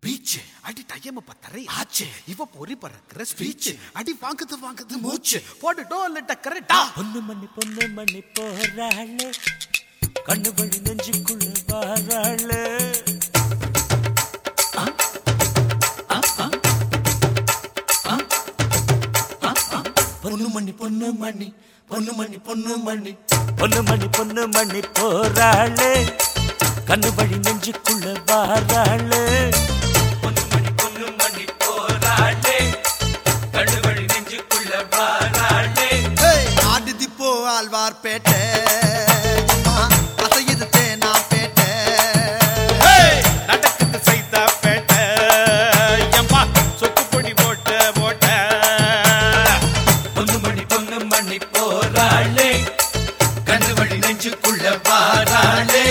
Beach அடி time பத்தரை ஆச்சு இவ பொறி பறக்கிற ஸ்பீச் அடி வாங்குது வாங்குது மூச்சு போடு டோல் டக்கரை டா பொண்ணு மணி பொண்ணு மணி போறாளே கண்ணு வழி நெஞ்சுக்குள்ள வாராளே பொண்ணு மணி பொண்ணு மணி பொண்ணு மணி பொண்ணு மணி பொண்ணு மணி பொண்ணு மணி போறாளே கண்ணு வழி நெஞ்சுக்குள்ள வாராளே பொண்ணு மணி பொண்ணு மணி போறாளே கண்ணு வழி நெஞ்சுக்குள்ள வாராளே ஆடுதி போ ஆழ்வார்பேட்டை அம்மா, அசையுது தேனாம்பேட்டை நடக்குது சைதா பேட்டை எம்மா சொக்கு பொடி போட்ட போட்ட பொண்ணு மணி பொண்ணு மணி போறாளே கண்ணு வழி நெஞ்சுக்குள்ள வாராளே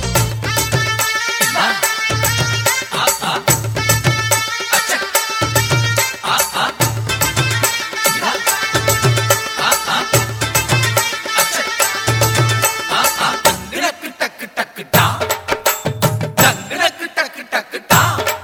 டக்கு டக்கு டக்கு டா டக்கு டக்கு டக்கு டா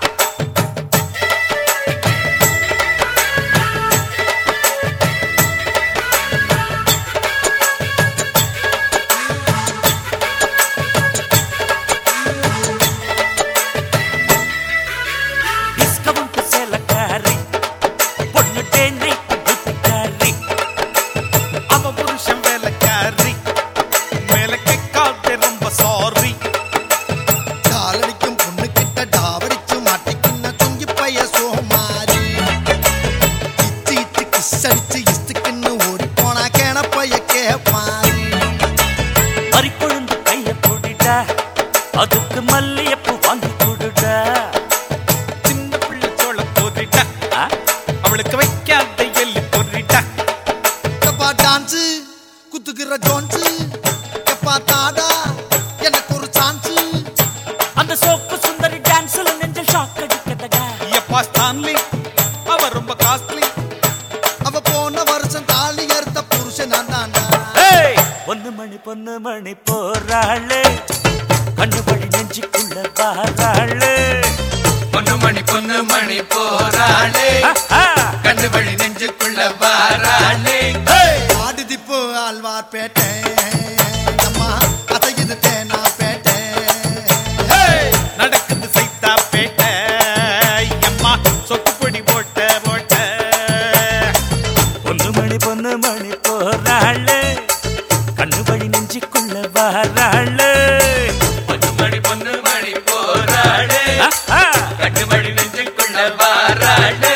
டிஸ்கவுண்ட் சேலக்காரி பொண்ணு தேனை புத்திக்காரி அவ புருஷன் வேலைக்காரி மேல கேட்காதே ரொம்ப சாரி காலடிக்கும் பொண்ணு கிட்ட டாவடிச்சு மாட்டிக்கின்ன தொங்கி பைய சோமாரி இச்சு இச்சு கிஸ் அடிச்சு இஸ்துக்குன்னு ஓடி போனா கேன பைய கேப்பாரி மறி கொழுந்து கைய போடிடா அதுக்கு மல்லியப்பூ வாங்கி கொடுடா சின்ன பிள்ளை சோள போரிட்ட ஆ? அவளுக்கு வைக்காத எள்ளி பொறிட்ட எப்பா டான்ஸ் குத்துக்கிற ஜோன்ஸ் எப்பா தாடா எனக்கு ஒரு சான்ஸ் அந்த சோப்பு சுந்தரி டான்ஸ்ல நெஞ்ச ஷாக் அடிக்கதடா எப்பா ஸ்டான்லி அவ ரொம்ப காஸ்ட்லி அவ போன வருஷம் தாலி அறுத்த புருஷன் நான் தான்டா ஏய் பொண்ணு மணி பொண்ணு மணி போறாளே கண்ணு வழி நெஞ்சுக்குள்ள வாராளே பொண்ணு மணி பொண்ணு மணி போறாளே கண்ணு வழி நெஞ்சுக்குள்ள வாராளே ஆடுதி போ ஆழ்வார்பேட்டை அம்மா அசையுது தேனாம்பேட்டை நடக்குது சைத்தா பேட்டை எம்மா சொக்கு பொடி போட்ட போட்ட பொண்ணு மணி பொண்ணு மணி போறாளே கண்ணு வழி நெஞ்சுக்குள்ள வாராளே பொண்ணு மணி பொண்ணு மணி போறாளே கண்ணு வழி நெஞ்சுக்குள்ள வாராளே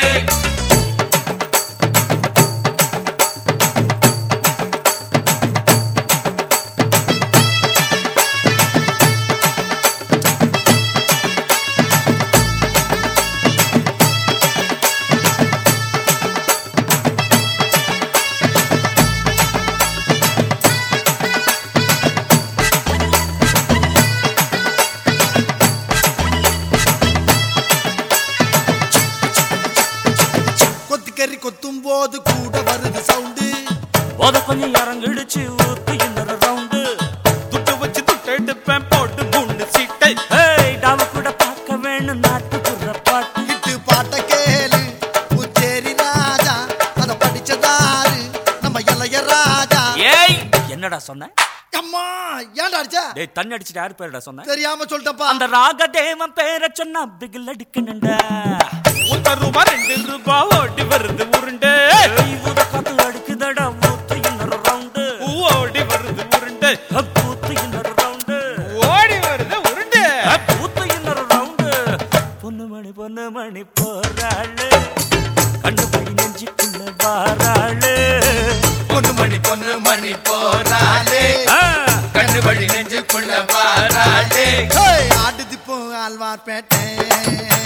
கொத்திக்கறி கொத்தும் போது கூட வருது சவுண்டு போத கொஞ்சம் இறங்கிடுச்சு ஊத்து இன்னொரு ரவுண்டு துட்டு வச்சு துட்டு எடுப்பேன் போட்டு குண்டு சீட்டை ஏய் டாவ கூட பார்க்க வேணும் நாட்டுப்புற பாட்டு இட்டு பாட்ட கேளு புச்சேரி ராஜா அத படிச்சதாரு நம்ம இளைய ராஜா ஏய் என்னடா சொன்ன அம்மா ஏன்டா அடிச்ச டேய் தண்ணி அடிச்சிட்டு யாரு பேருடா சொன்ன தெரியாம சொல்லிட்டப்பா அந்த ராகதேவன் பேரை சொன்னா பிகில் அடிக்கணுண்டா ஒரு ரூபா ரெண்டு ரூபா ஓடி வருது உருண்டு ஏய் ஊத காத்து அடிக்குதடா ஊத்து இன்னொரு ரவுண்டு ஓடி வருது உருண்டு ஊத்து இன்னொரு ரவுண்டு ஓடி வருது உருண்டு ஊத்து இன்னொரு ரவுண்டு பொண்ணு மணி பொண்ணு மணி போறாளு கண்ணு படி நெஞ்சுக்குள்ள வாராளு பொண்ணு மணி பொண்ணு மணி போறாளே ஆ, கண்ணு வழி நெஞ்சுக்குள்ள வாராளே ஆடுதி போ ஆழ்வார்பேட்டை